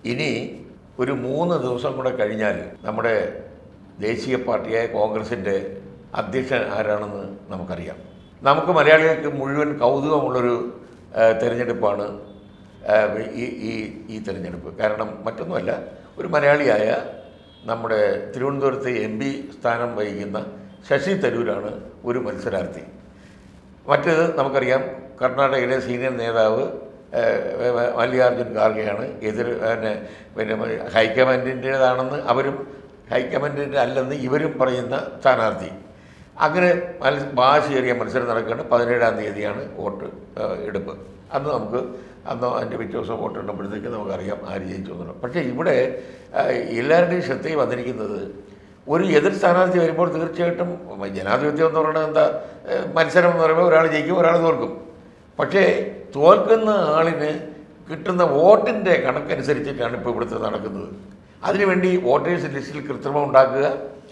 ഇനി ഒരു മൂന്ന് ദിവസം കൂടെ കഴിഞ്ഞാൽ നമ്മുടെ ദേശീയ പാർട്ടിയായ കോൺഗ്രസിൻ്റെ അധ്യക്ഷൻ ആരാണെന്ന് നമുക്കറിയാം നമുക്ക് മലയാളികൾക്ക് മുഴുവൻ കൗതുകമുള്ളൊരു ആ, തെരഞ്ഞെടുപ്പാണ് ആ, ഈ ഈ ഈ തെരഞ്ഞെടുപ്പ് കാരണം മറ്റൊന്നുമല്ല ഒരു മലയാളിയായ നമ്മുടെ തിരുവനന്തപുരത്ത് എം പി സ്ഥാനം വഹിക്കുന്ന ശശി തരൂരാണ് ഒരു മത്സരാർത്ഥി മറ്റേത് നമുക്കറിയാം കർണാടകയിലെ സീനിയർ നേതാവ് ഏഹ്, മല്ലികാർജുൻ ഖാർഗെയാണ് എതിർ പിന്നെ പിന്നെ ഹൈക്കമാൻഡിൻ്റേതാണെന്ന് അവരും ഹൈക്കമാൻഡിൻ്റെ അല്ലെന്ന് ഇവരും പറയുന്ന സ്ഥാനാർത്ഥി അങ്ങനെ മത്സ വാശിയേറിയ മത്സരം നടക്കുകയാണ് പതിനേഴാം തീയതിയാണ് വോട്ട് ഏഹ്, എടുപ്പ് അന്ന് നമുക്ക് അന്ന് അതിൻ്റെ പിറ്റേ ദിവസം വോട്ട് ഇടുമ്പോഴത്തേക്ക് നമുക്കറിയാം ആര് ജയിച്ചു എന്നുള്ളത് പക്ഷേ ഇവിടെ ഏഹ്, എല്ലാവരുടെയും ശ്രദ്ധയിൽ വന്നിരിക്കുന്നത് ഒരു എതിർ സ്ഥാനാർത്ഥി വരുമ്പോൾ തീർച്ചയായിട്ടും ജനാധിപത്യം എന്ന് പറയുന്നത് എന്താ ഏഹ് മത്സരം എന്ന് പറയുമ്പോൾ ഒരാൾ ജയിക്കും ഒരാൾ തോൽക്കും പക്ഷേ തോൽക്കുന്ന ആളിന് കിട്ടുന്ന വോട്ടിൻ്റെ കണക്കനുസരിച്ചിട്ടാണ് ഇപ്പോൾ ഇവിടുത്തെ നടക്കുന്നത് അതിനുവേണ്ടി വോട്ടേഴ്സ് ലിസ്റ്റിൽ കൃത്രിമം ഉണ്ടാക്കുക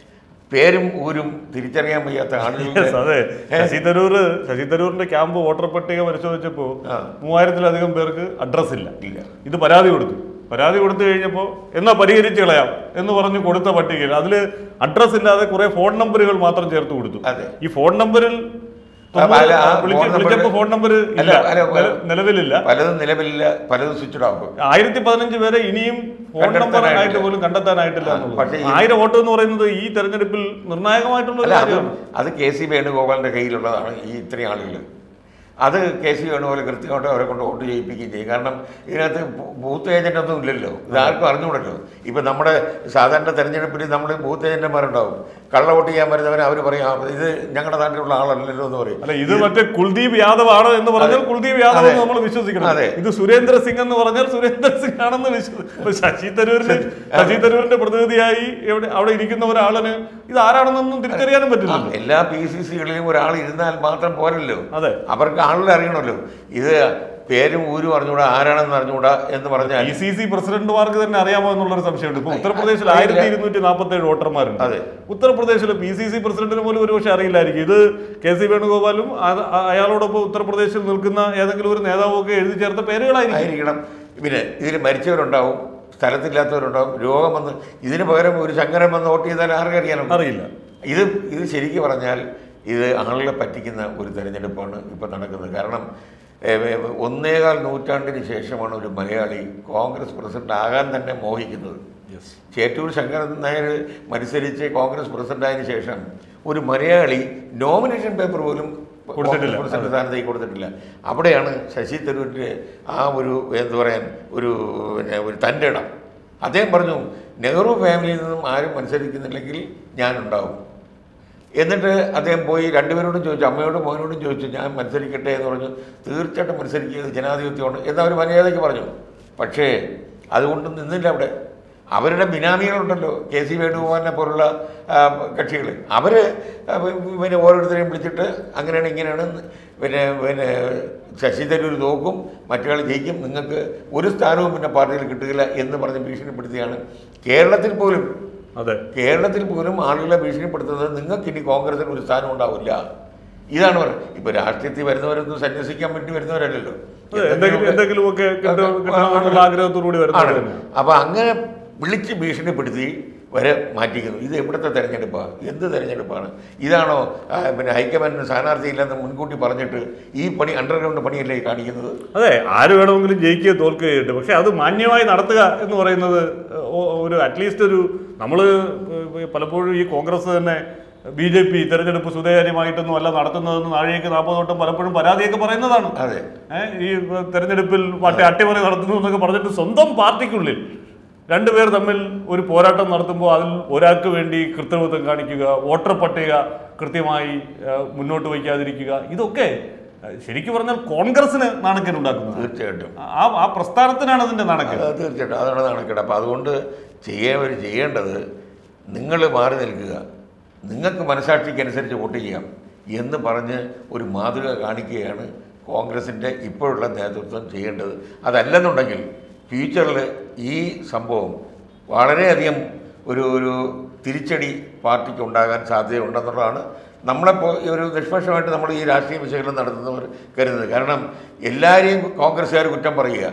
പേരും ഊരും തിരിച്ചറിയാൻ വയ്യാത്ത ആളുകളുടെ Yes, അതെ ശശി തരൂർ ശശി തരൂരിന്റെ ക്യാമ്പ് വോട്ടർ പട്ടിക പരിശോധിച്ചപ്പോ ആ. മൂവായിരത്തിലധികം പേർക്ക് അഡ്രസ് ഇല്ല ഇല്ല ഇത് പരാതി കൊടുത്തു പരാതി കൊടുത്തു കഴിഞ്ഞപ്പോൾ എന്നാ പരിഹരിച്ച് കളയാം എന്ന് പറഞ്ഞ് കൊടുത്ത പട്ടികയിൽ അതിൽ അഡ്രസ് ഇല്ലാതെ കുറെ ഫോൺ നമ്പറുകൾ മാത്രം ചേർത്ത് കൊടുത്തു അതെ. ഈ ഫോൺ നമ്പറിൽ അപ്പൊ അല്ല, ആ വിളിച്ച് phone number- വിളിച്ചപ്പോ ഫോൺ നമ്പർ ഇല്ല അല്ല, അല്ല, നില- നിലവിലില്ല പലതും നിലവിലില്ല പലതും സ്വിച്ച് ഓഫ് ആയിരത്തി പതിനഞ്ച് പേരെ ഇനിയും ഫോൺ നമ്പർ കണ്ടെത്താനായിട്ടില്ല. ആയിട്ട് പോലും കണ്ടെത്താനായിട്ടില്ല എന്നുള്ളത്. പക്ഷേ ഈ- ആയിരം വോട്ട് എന്ന് പറയുന്നത് ഈ തെരഞ്ഞെടുപ്പിൽ നിർണായകമായിട്ടുള്ള ഒരു അല്ല അത് കാര്യമാണ് അത് കെ സി വേണുഗോപാലിൻ്റെ കയ്യിലുള്ളതാണ് ഈ ഇത്രയും ആളുകൾ അത് കെ സി വേണുഗോപാൽ കൃത്യമായിട്ട് അവരെ കൊണ്ട് വോട്ട് ചെയ്യിപ്പിക്കുകയും ചെയ്യും കാരണം ഇതിനകത്ത് ബൂ- ബൂത്ത് ഏജന്റ് ഒന്നും ഇല്ലല്ലോ ഇത് ആർക്കും അറിഞ്ഞുകൂടല്ലോ ഇപ്പം നമ്മുടെ സാധാരണ തെരഞ്ഞെടുപ്പിൽ നമ്മൾ ബൂത്ത് ഏജന്റുമാരുണ്ടാവും കള്ള വോട്ട് ചെയ്യാൻ വരുന്നവർ അവർ പറയും "ആ, ഇത് ഞങ്ങളുടെ നാട്ടിലുള്ള ആളല്ലല്ലോ എന്ന് പറയും അല്ല ഇത് മറ്റേ കുൽദീപ് യാദവ് ആണ് എന്ന് പറഞ്ഞാൽ അതെ. കുൽദീപ് യാദവ് അതെ. എന്ന് നമ്മൾ വിശ്വസിക്കണം അതെ. ഇത് സുരേന്ദ്ര സിംഗ് എന്ന് പറഞ്ഞാൽ സുരേന്ദ്ര സിംഗ് ആണെന്ന് വിശ്വസിക്കും ശശി തരൂരിന് ശശി തരൂരിന്റെ പ്രതിനിധിയായി എവിടെ അവിടെ ഇരിക്കുന്ന ഒരാളിന് ഇത് ആരാണെന്നൊന്നും തിരിച്ചറിയാനും ആ, പറ്റില്ല എല്ലാ പി സി സികളിലും ഒരാൾ ഇരുന്നാൽ മാത്രം പോരല്ലോ അതെ അവർക്ക് ആളുകളെ അറിയണമല്ലോ ഇത് പേരും ഊരും അറിഞ്ഞുകൂടാ ആരാണെന്ന് അറിഞ്ഞുകൂടാ എന്ന് പറഞ്ഞാൽ ഇ സി സി പ്രസിഡന്റുമാർക്ക് തന്നെ അറിയാമോ എന്നുള്ളൊരു സംശയമുണ്ട് ഇപ്പൊ ഉത്തർപ്രദേശിൽ അറിയില്ല. ആയിരത്തി ഇരുന്നൂറ്റി നാൽപ്പത്തി ഏഴ് വോട്ടർമാരുണ്ട് അതെ. ഉത്തർപ്രദേശിലെ പി സി സി പ്രസിഡന്റിന് പോലും ഒരുപക്ഷെ അറിയില്ലായിരിക്കും ഇത് കെ സി വേണുഗോപാലും ആ- ആ- അയാളോടൊപ്പം ഉത്തർപ്രദേശിൽ നിൽക്കുന്ന ഏതെങ്കിലും ഒരു നേതാവൊക്കെ എഴുതി ചേർത്ത പേരുകളായിരിക്കും ആയിരിക്കണം പിന്നെ ഇതിൽ മരിച്ചവരുണ്ടാവും സ്ഥലത്തില്ലാത്തവരുണ്ടാവും രോഗം വന്ന് ഇതിന് പകരം ഒരു ശങ്കരൻ വന്ന് വോട്ട് ചെയ്താൽ ആർക്കറിയാനും അറിയില്ല ഇത് ഇത് ശരിക്കും പറഞ്ഞാൽ ഇത് ആളുകളെ പറ്റിക്കുന്ന ഒരു തെരഞ്ഞെടുപ്പാണ് ഇപ്പോൾ നടക്കുന്നത് കാരണം ഏ, ഏ, ഒന്നേകാൽ നൂറ്റാണ്ടിന് ശേഷമാണ് ഒരു മലയാളി കോൺഗ്രസ് പ്രസിഡന്റ് ആകാൻ തന്നെ മോഹിക്കുന്നത് ചേറ്റൂർ ശങ്കരൻ നായർ മത്സരിച്ച് കോൺഗ്രസ് പ്രസിഡന്റായതിനു ശേഷം ഒരു മലയാളി നോമിനേഷൻ പേപ്പർ പോലും കൊടുത്തിട്ടില്ല. കോൺഗ്രസ് പ്രസിഡന്റ് സ്ഥാനത്തേക്ക് കൊടുത്തിട്ടില്ല അവിടെയാണ് ശശി തരൂരിൻ്റെ ആ ഒരു എന്താ പറയാൻ ഒരു പിന്നെ ഒരു തൻ്റെ ഇടം അദ്ദേഹം പറഞ്ഞു നെഹ്റു ഫാമിലിയിൽ നിന്നും ആരും മത്സരിക്കുന്നില്ലെങ്കിൽ ഞാനുണ്ടാവും എന്നിട്ട് അദ്ദേഹം പോയി രണ്ടുപേരോടും ചോദിച്ചു അമ്മയോടും മോനോടും ചോദിച്ചു ഞാൻ മത്സരിക്കട്ടെ എന്ന് പറഞ്ഞു തീർച്ചയായിട്ടും മത്സരിക്കുന്നത് ജനാധിപത്യമാണ് എന്ന് അവർ മര്യാദയ്ക്ക് പറഞ്ഞു പക്ഷേ അതുകൊണ്ട് നിന്നില്ല അവിടെ അവരുടെ ബിനാമികളുണ്ടല്ലോ കെ സി വേണുഗോപാലിനെ പോലുള്ള കക്ഷികൾ അവർ പിന്നെ ഓരോരുത്തരെയും വിളിച്ചിട്ട് അങ്ങനെയാണ് ഇങ്ങനെയാണ് പിന്നെ പിന്നെ ശശി തരൂർ തോക്കും മറ്റൊരാൾ ജയിക്കും നിങ്ങൾക്ക് ഒരു സ്ഥാനവും പിന്നെ പാർട്ടിയിൽ കിട്ടുകയില്ല എന്ന് പറഞ്ഞ് ഭീഷണിപ്പെടുത്തിയാണ് കേരളത്തിൽ പോലും അതെ കേരളത്തിൽ പോലും ആളുകളെ ഭീഷണിപ്പെടുത്തുന്നത് നിങ്ങൾക്ക് ഇനി കോൺഗ്രസിന് ഒരു സ്ഥാനം ഉണ്ടാവില്ല ഇതാണ് പറയുന്നത് ഇപ്പൊ രാഷ്ട്രീയത്തിൽ വരുന്നവരൊന്നും സന്യസിക്കാൻ വേണ്ടി വരുന്നവരല്ലല്ലോ അതെ, എന്തെങ്കിലും എന്തെങ്കിലുമൊക്കെ കിട്ടും- കിട്ടണമെന്നുള്ള ആഗ്രഹത്തോടുകൂടി ആണ് വരുന്നത് തന്നെ. അപ്പൊ അങ്ങനെ വിളിച്ച് ഭീഷണിപ്പെടുത്തി വരെ മാറ്റിക്കുന്നു ഇത് എവിടുത്തെ തെരഞ്ഞെടുപ്പാണ് എന്ത് തെരഞ്ഞെടുപ്പാണ് ഇതാണോ ആ, പിന്നെ ഹൈക്കമാൻഡിന് സ്ഥാനാർത്ഥി ഇല്ലെന്ന് മുൻകൂട്ടി പറഞ്ഞിട്ട് ഈ പണി അണ്ടർഗ്രൗണ്ട് പണിയല്ലേ ഈ കാണിക്കുന്നത് അതെ ആര് വേണമെങ്കിലും ജയിക്കുകയോ തോൽക്കുകയോ ചെയ്യട്ടെ പക്ഷെ അത് മാന്യമായി നടത്തുക എന്ന് പറയുന്നത് ഒ- ഒരു അറ്റ്ലീസ്റ്റ് ഒരു നമ്മൾ പലപ്പോഴും ഈ കോൺഗ്രസ് തന്നെ ബി ജെ പി തെരഞ്ഞെടുപ്പ് സുതാര്യമായിട്ടൊന്നും അല്ല നടത്തുന്നതെന്ന് നാഴികയ്ക്ക് നാൽപ്പത് വട്ടം പലപ്പോഴും പരാതിയൊക്കെ പറയുന്നതാണ് അതെ ഏഹ് ഈ തെരഞ്ഞെടുപ്പിൽ പാർട്ടി അട്ടിമറി നടത്തുന്നു എന്നൊക്കെ പറഞ്ഞിട്ട് സ്വന്തം പാർട്ടിക്കുള്ളിൽ രണ്ടുപേർ തമ്മിൽ ഒരു പോരാട്ടം നടത്തുമ്പോൾ അതിൽ ഒരാൾക്ക് വേണ്ടി കൃത്രിമത്വം കാണിക്കുക വോട്ടർ പട്ടിക കൃത്യമായി ഏഹ്, മുന്നോട്ട് വയ്ക്കാതിരിക്കുക ഇതൊക്കെ ഏഹ്, ശരിക്കും പറഞ്ഞാൽ കോൺഗ്രസിന് നാണക്കേടുണ്ടാക്കുന്നത് തീർച്ചയായിട്ടും ആ ആ പ്രസ്ഥാനത്തിനാണ് അതിന്റെ നാണക്കേട് അത് തീർച്ചയായിട്ടും അതാണ് നടക്കേണ്ടത് അപ്പോൾ അതുകൊണ്ട് ചെയ്യവർ ചെയ്യേണ്ടത് നിങ്ങൾ മാറി നിൽക്കുക നിങ്ങൾക്ക് മനസാക്ഷിക്കനുസരിച്ച് വോട്ട് ചെയ്യാം എന്ന് പറഞ്ഞ് ഒരു മാതൃക കാണിക്കുകയാണ് കോൺഗ്രസിൻ്റെ ഇപ്പോഴുള്ള നേതൃത്വം ചെയ്യേണ്ടത് അതല്ലെന്നുണ്ടെങ്കിൽ ഫ്യൂച്ചറിൽ ഈ സംഭവം വളരെയധികം ഒരു ഒരു തിരിച്ചടി പാർട്ടിക്ക് ഉണ്ടാകാൻ സാധ്യതയുണ്ടെന്നുള്ളതാണ് നമ്മളെപ്പോൾ ഈ ഒരു നിഷ്പക്ഷമായിട്ട് നമ്മൾ ഈ രാഷ്ട്രീയ വിശകലനം നടത്തുന്നവർ കരുതുന്നത് കാരണം എല്ലാവരെയും കോൺഗ്രസ്സുകാർ കുറ്റം പറയുക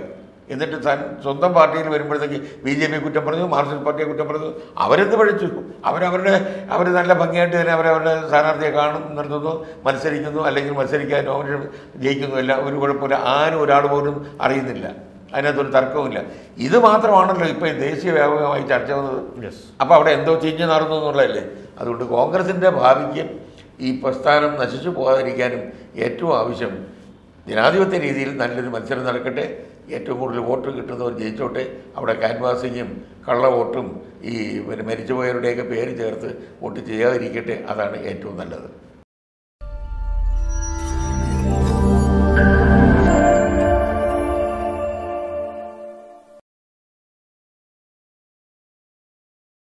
എന്നിട്ട് തൻ സ്വന്തം പാർട്ടിയിൽ വരുമ്പോഴത്തേക്ക് ബി ജെ പി കുറ്റം പറഞ്ഞു മാർക്സിസ്റ്റ് പാർട്ടിയെ കുറ്റം പറഞ്ഞു അവരെന്ത് പഠിച്ചു അവരവരുടെ അവർ നല്ല ഭംഗിയായിട്ട് തന്നെ അവരവരുടെ സ്ഥാനാർത്ഥിയെ കാണും നിർത്തുന്നു മത്സരിക്കുന്നു അല്ലെങ്കിൽ മത്സരിക്കാൻ നോമിനേഷൻ ജയിക്കുന്നു എല്ലാം ഒരു കുഴപ്പമില്ല ആരും ഒരാൾ പോലും അറിയുന്നില്ല അതിനകത്തൊരു തർക്കവുമില്ല ഇത് മാത്രമാണല്ലോ ഇപ്പോൾ ദേശീയ വ്യാപകമായി ചർച്ച വന്നത് യെസ് അപ്പോൾ അവിടെ എന്തോ ചിഞ്ഞ് നടന്നു എന്നുള്ളതല്ലേ അതുകൊണ്ട് കോൺഗ്രസിൻ്റെ ഭാവിക്ക് ഈ പ്രസ്ഥാനം നശിച്ചു പോകാതിരിക്കാനും ഏറ്റവും ആവശ്യം ജനാധിപത്യ രീതിയിൽ നല്ലൊരു മത്സരം നടക്കട്ടെ ഏറ്റവും കൂടുതൽ വോട്ട് കിട്ടുന്നവർ ജയിച്ചോട്ടെ അവിടെ ക്യാൻവാസിങ്ങും കള്ള വോട്ടും ഈ പിന്നെ മരിച്ചുപോയവരുടെയൊക്കെ പേര് ചേർത്ത് വോട്ട് ചെയ്യാതിരിക്കട്ടെ അതാണ് ഏറ്റവും നല്ലത്